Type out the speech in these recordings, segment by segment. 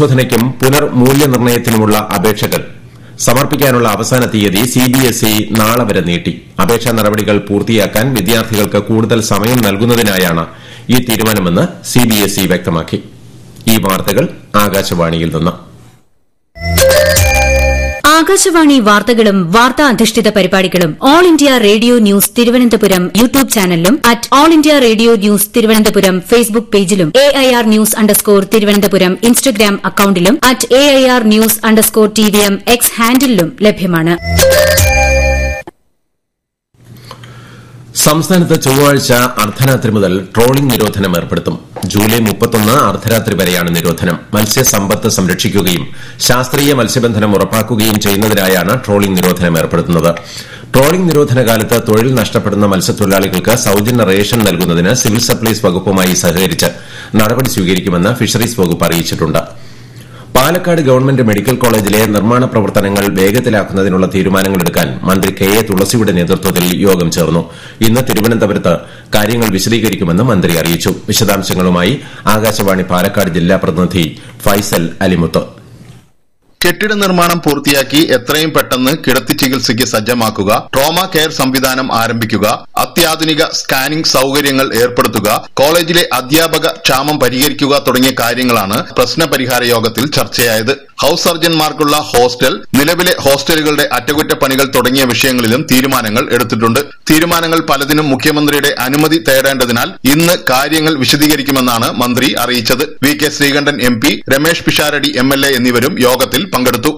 പരിശോധനയ്ക്കും പുനർമൂല്യനിർണ്ണയത്തിനുമുള്ള അപേക്ഷകൾ സമർപ്പിക്കാനുള്ള അവസാന തീയതി സിബിഎസ്ഇ നാളെ വരെ നീട്ടി അപേക്ഷാ നടപടികൾ പൂർത്തിയാക്കാൻ വിദ്യാർത്ഥികൾക്ക് കൂടുതൽ സമയം നൽകുന്നതിനായാണ് ഈ തീരുമാനമെന്ന് സിബിഎസ്ഇ വ്യക്തമാക്കി ഈ വാർത്തകൾ ആകാശവാണിയിൽ നിന്ന് ആകാശവാണി വാർത്തകളും വാർത്താ അധിഷ്ഠിത പരിപാടികളും all India radio news Thiruvananthapuram YouTube ചാനലിലും at all India radio news Thiruvananthapuram Facebook പേജിലും A I R news underscore Thiruvananthapuram Instagram അക്കൌണ്ടിലും at A I R news underscore T V M X ഹാൻഡിലും ലഭ്യമാണ് സംസ്ഥാനത്ത് ചൊവ്വാഴ്ച അർദ്ധരാത്രി മുതൽ ട്രോളിംഗ് നിരോധനം ഏർപ്പെടുത്തും ജൂലൈ മുപ്പത്തൊന്ന് അർദ്ധരാത്രി വരെയാണ് നിരോധനം മത്സ്യസമ്പത്ത് സംരക്ഷിക്കുകയും ശാസ്ത്രീയ മത്സ്യബന്ധനം ഉറപ്പാക്കുകയും ചെയ്യുന്നതിനായാണ് ട്രോളിംഗ് നിരോധനം ഏർപ്പെടുത്തുന്നത് ട്രോളിംഗ് നിരോധന കാലത്ത് തൊഴിൽ നഷ്ടപ്പെടുന്ന മത്സ്യത്തൊഴിലാളികൾക്ക് സൌജന്യ റേഷൻ നൽകുന്നതിന് സിവിൽ സപ്ലൈസ് വകുപ്പുമായി സഹകരിച്ച് നടപടി സ്വീകരിക്കുമെന്ന് ഫിഷറീസ് വകുപ്പ് അറിയിച്ചിട്ടുണ്ട് പാലക്കാട് ഗവൺമെന്റ് മെഡിക്കൽ കോളേജിലെ നിർമ്മാണ പ്രവർത്തനങ്ങൾ വേഗത്തിലാക്കുന്നതിനുള്ള തീരുമാനങ്ങളെടുക്കാൻ മന്ത്രി കെ എ തുളസിയുടെ നേതൃത്വത്തിൽ യോഗം ചേർന്നു ഇന്ന് തിരുവനന്തപുരത്ത് കാര്യങ്ങൾ വിശദീകരിക്കുമെന്ന് മന്ത്രി അറിയിച്ചു വിശദാംശങ്ങളുമായി ആകാശവാണി പാലക്കാട് ജില്ലാ പ്രതിനിധി ഫൈസൽ അലിമുത്ത് കെട്ടിട നിർമ്മാണം പൂർത്തിയാക്കി എത്രയും പെട്ടെന്ന് കിടത്തി ചികിത്സയ്ക്ക് സജ്ജമാക്കുക ട്രോമ കെയർ സംവിധാനം ആരംഭിക്കുക അത്യാധുനിക സ്കാനിംഗ് സൌകര്യങ്ങൾ ഏർപ്പെടുത്തുക കോളേജിലെ അധ്യാപക ക്ഷാമം പരിഹരിക്കുക തുടങ്ങിയ കാര്യങ്ങളാണ് പ്രശ്ന പരിഹാര യോഗത്തിൽ ചർച്ചയായത് ഹൌസ് സർജൻമാർക്കുള്ള ഹോസ്റ്റൽ നിലവിലെ ഹോസ്റ്റലുകളുടെ അറ്റകുറ്റപ്പണികൾ തുടങ്ങിയ വിഷയങ്ങളിലും തീരുമാനങ്ങൾ എടുത്തിട്ടുണ്ട് തീരുമാനങ്ങൾ പലതിനും മുഖ്യമന്ത്രിയുടെ അനുമതി തേടേണ്ടതിനാൽ ഇന്ന് കാര്യങ്ങൾ വിശദീകരിക്കുമെന്നാണ് മന്ത്രി അറിയിച്ചത് V K Sreekandan M P Ramesh Pisharody M L A എന്നിവരും യോഗത്തിൽ പങ്കെടുത്തു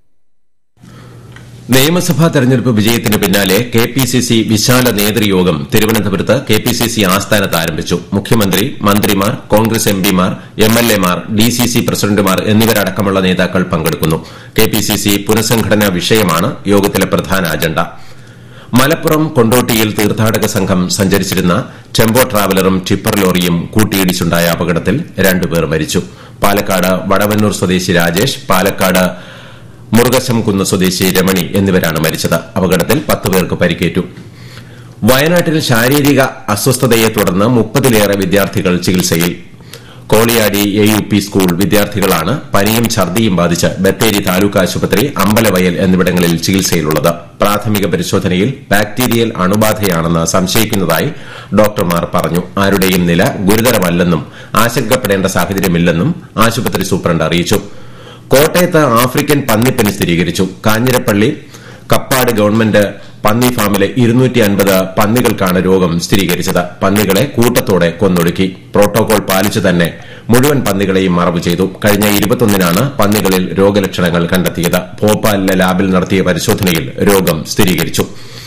നിയമസഭാ തെരഞ്ഞെടുപ്പ് വിജയത്തിന് പിന്നാലെ കെ പി സി സി വിശാല നേതൃയോഗം തിരുവനന്തപുരത്ത് കെ പി സി സി ആസ്ഥാനത്ത് ആരംഭിച്ചു മുഖ്യമന്ത്രി മന്ത്രിമാർ കോൺഗ്രസ് എംപിമാർ എം എൽ എമാർ ഡി സി സി പ്രസിഡന്റുമാർ എന്നിവരടക്കമുള്ള നേതാക്കൾ പങ്കെടുക്കുന്നു കെ പി സി സി പുനഃസംഘടനാ വിഷയമാണ് യോഗത്തിലെ പ്രധാന അജണ്ട മലപ്പുറം കൊണ്ടോട്ടിയിൽ തീർത്ഥാടക സംഘം സഞ്ചരിച്ചിരുന്ന ടെമ്പോ ട്രാവലറും ടിപ്പർ ലോറിയും കൂട്ടിയിടിച്ചുണ്ടായ അപകടത്തിൽ രണ്ടുപേർ മരിച്ചു പാലക്കാട് വടവന്നൂർ സ്വദേശി രാജേഷ് പാലക്കാട് മുറുകശംകുന്ന് സ്വദേശി രമണി എന്നിവരാണ് മരിച്ചത് അപകടത്തിൽ പത്ത് പേർക്ക് പരിക്കേറ്റു വയനാട്ടിൽ ശാരീരിക അസ്വസ്ഥതയെ തുടർന്ന് മുപ്പതിലേറെ വിദ്യാർത്ഥികൾ ചികിത്സയിൽ Koliyadi A U P school വിദ്യാർത്ഥികളാണ് പനിയും ഛർദിയും ബാധിച്ച് ബത്തേരി താലൂക്ക് ആശുപത്രി അമ്പലവയൽ എന്നിവിടങ്ങളിൽ ചികിത്സയിലുള്ളത് പ്രാഥമിക പരിശോധനയിൽ ബാക്ടീരിയൽ അണുബാധയാണെന്ന് സംശയിക്കുന്നതായി ഡോക്ടർമാർ പറഞ്ഞു ആരുടെയും നില ഗുരുതരമല്ലെന്നും ആശങ്കപ്പെടേണ്ട സാഹചര്യമില്ലെന്നും ആശുപത്രി സൂപ്രണ്ട് അറിയിച്ചു കോട്ടയത്ത് ആഫ്രിക്കൻ പന്നിപ്പനി സ്ഥിരീകരിച്ചു കാഞ്ഞിരപ്പള്ളി കപ്പാട് ഗവൺമെന്റ് പന്നി ഫാമിലെ ഇരുന്നൂറ്റി അൻപത് പന്നികൾക്കാണ് രോഗം സ്ഥിരീകരിച്ചത് പന്നികളെ കൂട്ടത്തോടെ കൊന്നൊടുക്കി പ്രോട്ടോകോൾ പാലിച്ചു തന്നെ മുഴുവൻ പന്നികളെയും മറവ് ചെയ്തു കഴിഞ്ഞ ഇരുപത്തൊന്നിനാണ് പന്നികളിൽ രോഗലക്ഷണങ്ങൾ കണ്ടെത്തിയത് ഭോപ്പാലിലെ ലാബിൽ നടത്തിയ പരിശോധനയിൽ രോഗം സ്ഥിരീകരിച്ചു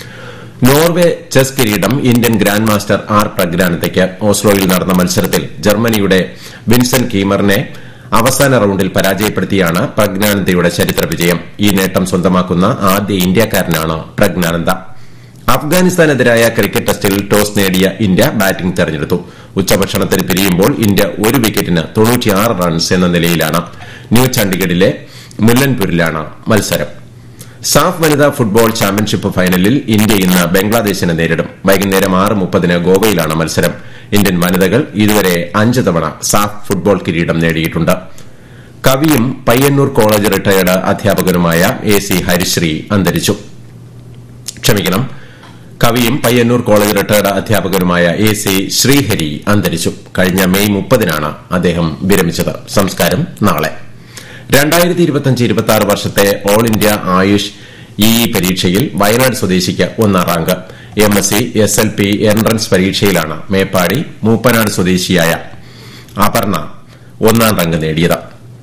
നോർവെ ചെസ് കിരീടം ഇന്ത്യൻ ഗ്രാൻഡ് മാസ്റ്റർ ആർ പ്രഗ്രാനതയ്ക്ക് ഓസ്ലോയിൽ നടന്ന മത്സരത്തിൽ ജർമ്മനിയുടെ വിൻസെന്റ് കീമറിനെ അവസാന റൌണ്ടിൽ പരാജയപ്പെടുത്തിയാണ് പ്രജ്ഞാനന്ദയുടെ ചരിത്ര വിജയം ഈ നേട്ടം സ്വന്തമാക്കുന്ന ആദ്യ ഇന്ത്യക്കാരനാണ് പ്രജ്ഞാനന്ദ അഫ്ഗാനിസ്ഥാനെതിരായ ക്രിക്കറ്റ് ടെസ്റ്റിൽ ടോസ് നേടിയ ഇന്ത്യ ബാറ്റിംഗ് തെരഞ്ഞെടുത്തു ഉച്ചഭക്ഷണത്തിന് പിരിയുമ്പോൾ ഇന്ത്യ ഒരു വിക്കറ്റിന് റൺസ് എന്ന നിലയിലാണ് ന്യൂ ചണ്ഡിഗഡിലെ മുല്ലൻപൂരിലാണ് മത്സരം സാഫ് വനിതാ ഫുട്ബോൾ ചാമ്പ്യൻഷിപ്പ് ഫൈനലിൽ ഇന്ത്യ ഇന്ന് ബംഗ്ലാദേശിനെ നേരിടും വൈകുന്നേരം ആറ് മുപ്പതിന് ഗോവയിലാണ് മത്സരം ഇന്ത്യൻ വനിതകൾ ഇതുവരെ അഞ്ച് തവണ സാഫ് ഫുട്ബോൾ കിരീടം നേടിയിട്ടുണ്ട് കവിയും പയ്യന്നൂർ കോളേജ് റിട്ടയർഡ് അധ്യാപകനുമായ എ സി ഹരിശ്രീ അന്തരിച്ചു ക്ഷമിക്കണം കവിയും പയ്യന്നൂർ കോളേജ് റിട്ടയർഡ് അധ്യാപകനുമായ എ സി ശ്രീഹരി അന്തരിച്ചു കഴിഞ്ഞ മെയ് മുപ്പതിനാണ് അദ്ദേഹം വിരമിച്ചത് സംസ്കാരം നാളെ രണ്ടായിരത്തി ഇരുപത്തിയഞ്ച് ഇരുപത്തി ആറ് വർഷത്തെ ഓൾ ഇന്ത്യ ആയുഷ് ഇ പരീക്ഷയിൽ വയനാട് സ്വദേശിക്ക് ഒന്നാം rank M S C S L P entrance പരീക്ഷയിലാണ് മേപ്പാടി മൂപ്പനാട് സ്വദേശിയായ അപർണ ഒന്നാം റാങ്ക് നേടിയത്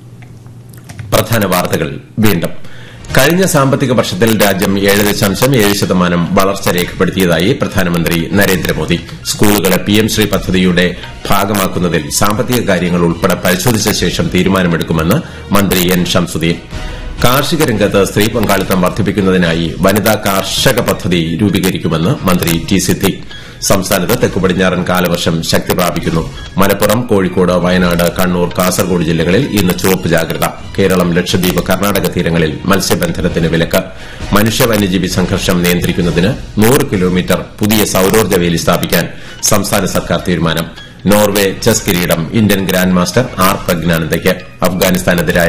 പ്രധാന വാർത്തകൾ വീണ്ടും കഴിഞ്ഞ സാമ്പത്തിക വർഷത്തിൽ രാജ്യം ഏഴ് ദശാംശം ഏഴ് ശതമാനം വളർച്ച രേഖപ്പെടുത്തിയതായി പ്രധാനമന്ത്രി നരേന്ദ്രമോദി സ്കൂളുകളെ പിഎം ശ്രീ പദ്ധതിയുടെ ഭാഗമാക്കുന്നതിൽ സാമ്പത്തിക കാര്യങ്ങൾ ഉൾപ്പെടെ പരിശോധിച്ച ശേഷം തീരുമാനമെടുക്കുമെന്ന് മന്ത്രി എൻ ഷംസുദ്ദീൻ കാർഷിക രംഗത്ത് സ്ത്രീ പങ്കാളിത്തം വർദ്ധിപ്പിക്കുന്നതിനായി വനിതാ കാർഷക പദ്ധതി രൂപീകരിക്കുമെന്ന് മന്ത്രി ടി സിദ്ദിഖ് സംസ്ഥാനത്ത് തെക്കുപടിഞ്ഞാറൻ കാലവർഷം ശക്തി പ്രാപിക്കുന്നു മലപ്പുറം കോഴിക്കോട് വയനാട് കണ്ണൂർ കാസർഗോഡ് ജില്ലകളിൽ ഇന്ന് ചുവപ്പ് ജാഗ്രത കേരളം ലക്ഷദ്വീപ് കർണാടക തീരങ്ങളിൽ മത്സ്യബന്ധനത്തിന് വിലക്ക് മനുഷ്യ വന്യജീവി സംഘർഷം നിയന്ത്രിക്കുന്നതിന് നൂറ് കിലോമീറ്റർ പുതിയ സൌരോർജ്ജ വേലി സ്ഥാപിക്കാൻ സംസ്ഥാന സർക്കാർ തീരുമാനം നോർവെ ചെസ് കിരീടം ഇന്ത്യൻ ഗ്രാൻഡ് മാസ്റ്റർ ആർ പ്രജ്ഞാനന്ദയ്ക്ക് അഫ്ഗാനിസ്ഥാനെതിരായ